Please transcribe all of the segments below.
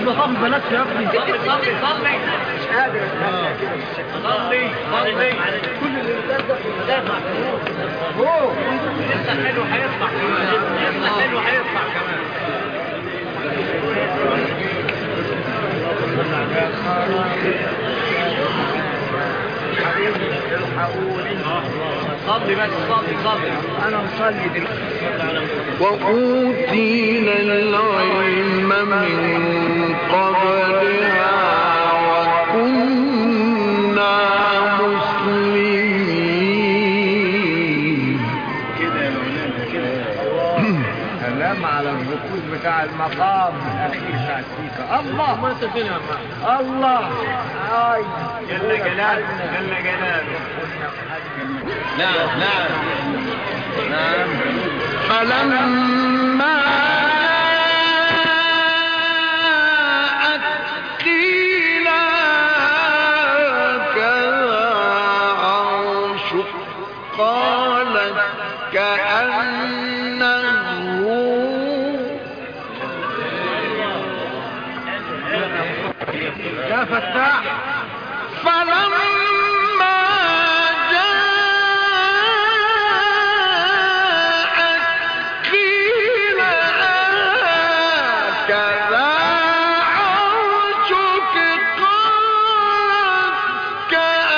المصاب بلاش يا ابني صلي صلي صلي مش قادر صلي صلي كل اللي مدافع مدافع هو لسه حلو هيطلع كمان لسه حلو هيطلع كمان صلي بس صلي صلي انا مصلي دلوقتي وأوتينا العلم من قبلها وكنا مسلمين كده يا مولانا كده سلام على الركوز بتاع المقام الاخير بتاع السيكا الله ما انت فين يا عم الله اي جل جلاله جل جلاله نعم نعم نعم فلما جاءت قيل كذا عرشك قالت كأنه يا فتاح فلما جاءت قيل هكذا عرشك قالت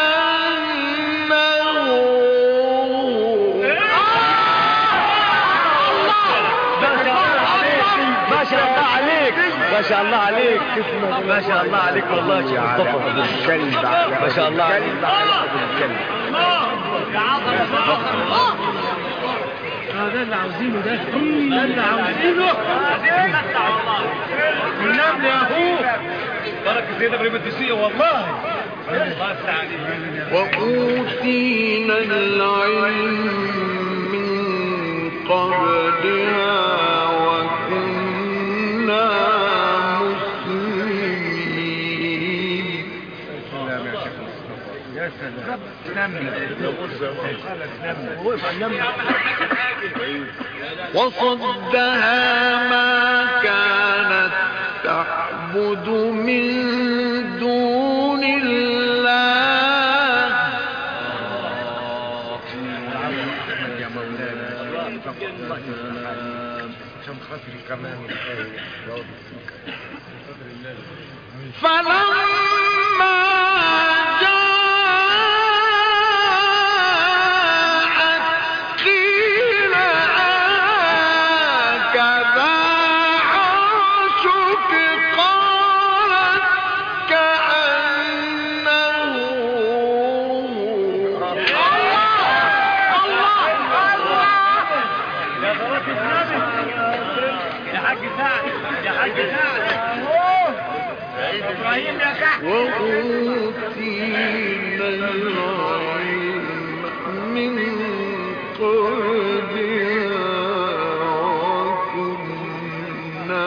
ما شاء الله عليك ما شاء الله عليك ما شاء الله عليك والله يا شيخ مصطفى كلب ما شاء الله عليك كلب يا عظمة الله اه ده اللي عاوزينه ده ده اللي عاوزينه هتتمتع والله والنبل يا اخوه بركة سيدة ابراهيم الدسية والله الله يفتح عليك وأوتينا العلم من قبلها وكنا مسلمين سلام يا شيخ مصطفى يا سلام نملة نملة وقف على النملة وصدها ما كانت تعبد من دون الله يا مولانا الله يسلمك عشان خاطري كمان فلما جاءت قيل هكذا عرشك قالت كأنه يا بركة النبي يا حاج سعد يا حاج سعد ابراهيم يا كعب وأوتينا العلم من قبلها وكنا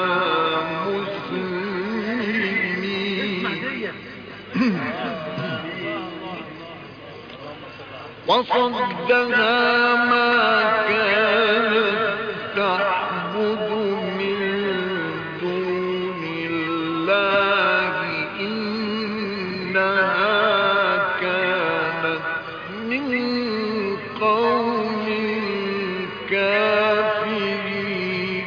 مسلمين وصدها ما كانت تعبد من دون الله إنها كانت من قوم كافرين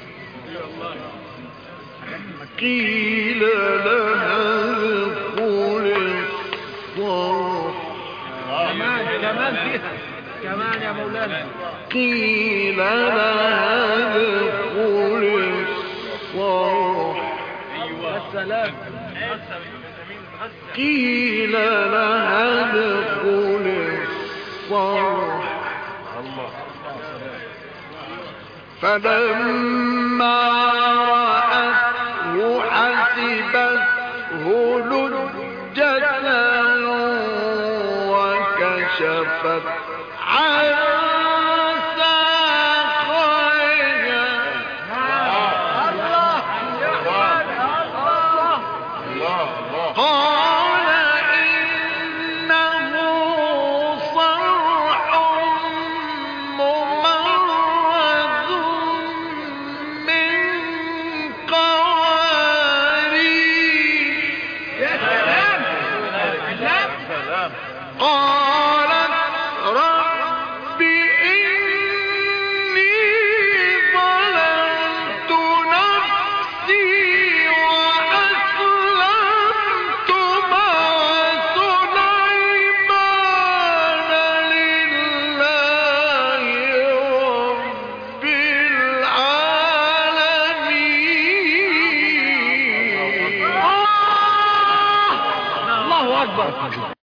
قيل لها ادخل الصرح كمان كمان فيها كمان يا مولانا قيل لها ادخل الصرح السلام قيل لها ادخل الصرح فلما رأته حسبته لجة وكشفت عن ساقيها قال إنه صرح ممرد من قوارير اكبر